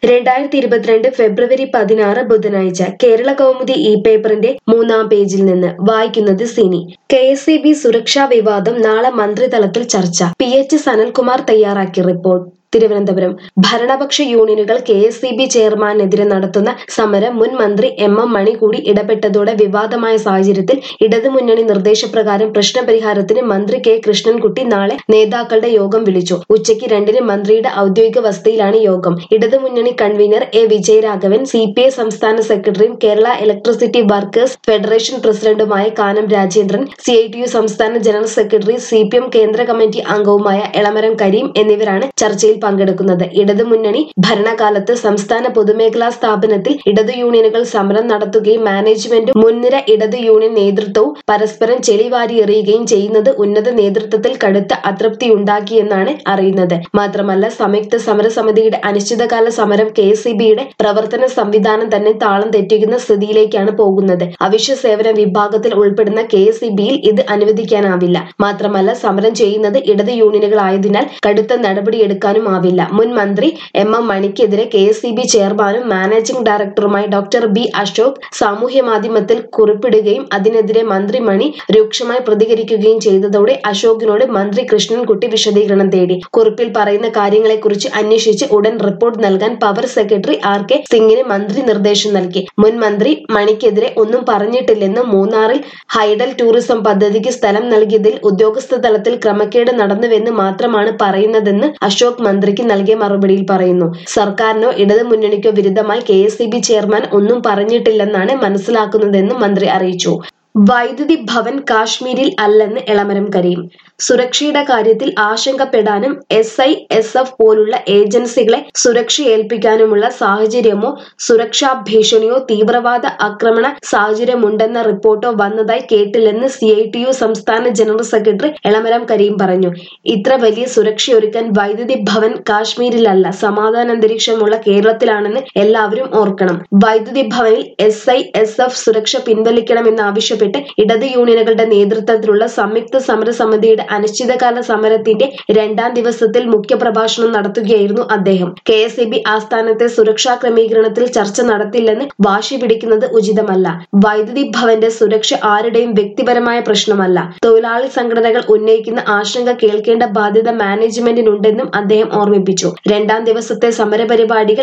രണ്ടായിരത്തി ഇരുപത്തിരണ്ട് ഫെബ്രുവരി പതിനാറ് ബുധനാഴ്ച കേരള കൗമുദി ഇ പേപ്പറിന്റെ മൂന്നാം പേജിൽ നിന്ന് വായിക്കുന്നത് Sini K S E B സുരക്ഷാ വിവാദം നാളെ മന്ത്രിതലത്തിൽ ചർച്ച പി എച്ച് സനൽകുമാർ തയ്യാറാക്കിയ റിപ്പോർട്ട് തിരുവനന്തപുരം ഭരണപക്ഷ യൂണിയനുകൾ കെ എസ് ഇ ബി ചെയർമാനെതിരെ നടത്തുന്ന സമരം മുൻ മന്ത്രി എം എം മണി കൂടി ഇടപെട്ടതോടെ വിവാദമായ സാഹചര്യത്തിൽ ഇടതുമുന്നണി നിർദ്ദേശപ്രകാരം പ്രശ്നപരിഹാരത്തിന് മന്ത്രി കെ കൃഷ്ണൻകുട്ടി നാളെ നേതാക്കളുടെ യോഗം വിളിച്ചു ഉച്ചയ്ക്ക് രണ്ടിന് മന്ത്രിയുടെ ഔദ്യോഗിക വസതിയിലാണ് യോഗം ഇടതുമുന്നണി convener A Vijayaraghavan C P I സംസ്ഥാന സെക്രട്ടറിയും കേരള ഇലക്ട്രിസിറ്റി വർക്കേഴ്സ് ഫെഡറേഷൻ പ്രസിഡന്റുമായ Kanam Rajendran C I T U സംസ്ഥാന general secretary C P M കേന്ദ്ര കമ്മിറ്റി അംഗവുമായ എളമരം കരീം എന്നിവരാണ് ചർച്ചയിൽ പങ്കെടുക്കുന്നത് ഇടതുമുന്നണി ഭരണകാലത്ത് സംസ്ഥാന പൊതുമേഖലാ സ്ഥാപനത്തിൽ ഇടതു യൂണിയനുകൾ സമരം നടത്തുകയും മാനേജ്മെന്റും മുൻനിര ഇടതു യൂണിയൻ നേതൃത്വവും പരസ്പരം ചെളിവാരി എറിയുകയും ചെയ്യുന്നത് ഉന്നത നേതൃത്വത്തിൽ കടുത്ത അതൃപ്തിയുണ്ടാക്കിയെന്നാണ് അറിയുന്നത് മാത്രമല്ല സംയുക്ത സമരസമിതിയുടെ അനിശ്ചിതകാല സമരം കെ എസ് പ്രവർത്തന സംവിധാനം തന്നെ താളം തെറ്റിക്കുന്ന സ്ഥിതിയിലേക്കാണ് പോകുന്നത് അവശ്യ സേവന വിഭാഗത്തിൽ ഉൾപ്പെടുന്ന കെ എസ് ഇത് അനുവദിക്കാനാവില്ല മാത്രമല്ല സമരം ചെയ്യുന്നത് ഇടത് യൂണിയനുകളായതിനാൽ കടുത്ത നടപടിയെടുക്കാനും ആവില്ല മുൻ മന്ത്രി എം എം മണിക്കെതിരെ കെ എസ് ഇ ബി ചെയർമാനും മാനേജിംഗ് ഡയറക്ടറുമായ ഡോക്ടർ ബി അശോക് സാമൂഹ്യ മാധ്യമത്തിൽ കുറിപ്പിടുകയും അതിനെതിരെ മന്ത്രി മണി രൂക്ഷമായി പ്രതികരിക്കുകയും ചെയ്തതോടെ അശോകിനോട് മന്ത്രി കൃഷ്ണൻകുട്ടി വിശദീകരണം തേടി കുറിപ്പിൽ പറയുന്ന കാര്യങ്ങളെക്കുറിച്ച് അന്വേഷിച്ച് ഉടൻ റിപ്പോർട്ട് നൽകാൻ പവർ സെക്രട്ടറി ആർ കെ സിംഗിന് മന്ത്രി നിർദ്ദേശം നൽകി മുൻ മന്ത്രി മണിക്കെതിരെ ഒന്നും പറഞ്ഞിട്ടില്ലെന്നും മൂന്നാറിൽ ഹൈഡൽ ടൂറിസം പദ്ധതിക്ക് സ്ഥലം നൽകിയതിൽ ഉദ്യോഗസ്ഥ തലത്തിൽ ക്രമക്കേട് നടന്നുവെന്ന് മാത്രമാണ് പറയുന്നതെന്ന് അശോക് മന്ത്രിക്ക് നൽകിയ മറുപടിയിൽ പറയുന്നു സർക്കാരിനോ ഇടതു മുന്നണിക്കോ വിരുദ്ധമായി കെ ചെയർമാൻ ഒന്നും പറഞ്ഞിട്ടില്ലെന്നാണ് മനസ്സിലാക്കുന്നതെന്നും മന്ത്രി അറിയിച്ചു വൈദ്യുതി ഭവൻ കാശ്മീരിൽ അല്ലെന്ന് എളമരം കരീം സുരക്ഷയുടെ കാര്യത്തിൽ ആശങ്കപ്പെടാനും എസ് ഐ എസ് എഫ് പോലുള്ള ഏജൻസികളെ സുരക്ഷ ഏൽപ്പിക്കാനുമുള്ള സാഹചര്യമോ സുരക്ഷാ ഭീഷണിയോ തീവ്രവാദ ആക്രമണ സാഹചര്യമുണ്ടെന്ന റിപ്പോർട്ടോ വന്നതായി കേട്ടില്ലെന്ന് സി ഐ ടി യു സംസ്ഥാന ജനറൽ സെക്രട്ടറി എളമരം കരീം പറഞ്ഞു ഇത്ര വലിയ സുരക്ഷയൊരുക്കാൻ വൈദ്യുതി ഭവൻ കാശ്മീരിലല്ല സമാധാന അന്തരീക്ഷമുള്ള കേരളത്തിലാണെന്ന് എല്ലാവരും ഓർക്കണം വൈദ്യുതി ഭവനിൽ എസ് ഐ എസ് എഫ് സുരക്ഷ പിൻവലിക്കണമെന്നാവശ്യപ്പെട്ട് ഇടത് യൂണിയനുകളുടെ നേതൃത്വത്തിലുള്ള സംയുക്ത സമരസമിതിയുടെ അനിശ്ചിതകാല സമരത്തിന്റെ രണ്ടാം ദിവസത്തിൽ മുഖ്യപ്രഭാഷണം നടത്തുകയായിരുന്നു അദ്ദേഹം കെ എസ് ഇ ബി ആസ്ഥാനത്തെ സുരക്ഷാ ക്രമീകരണത്തിൽ ചർച്ച നടത്തില്ലെന്ന് വാശി പിടിക്കുന്നത് ഉചിതമല്ല വൈദ്യുതി ഭവന്റെ സുരക്ഷ ആരുടെയും വ്യക്തിപരമായ പ്രശ്നമല്ല തൊഴിലാളി സംഘടനകൾ ഉന്നയിക്കുന്ന ആശങ്ക കേൾക്കേണ്ട ബാധ്യത മാനേജ്മെന്റിനുണ്ടെന്നും അദ്ദേഹം ഓർമ്മിപ്പിച്ചു രണ്ടാം ദിവസത്തെ സമരപരിപാടികൾ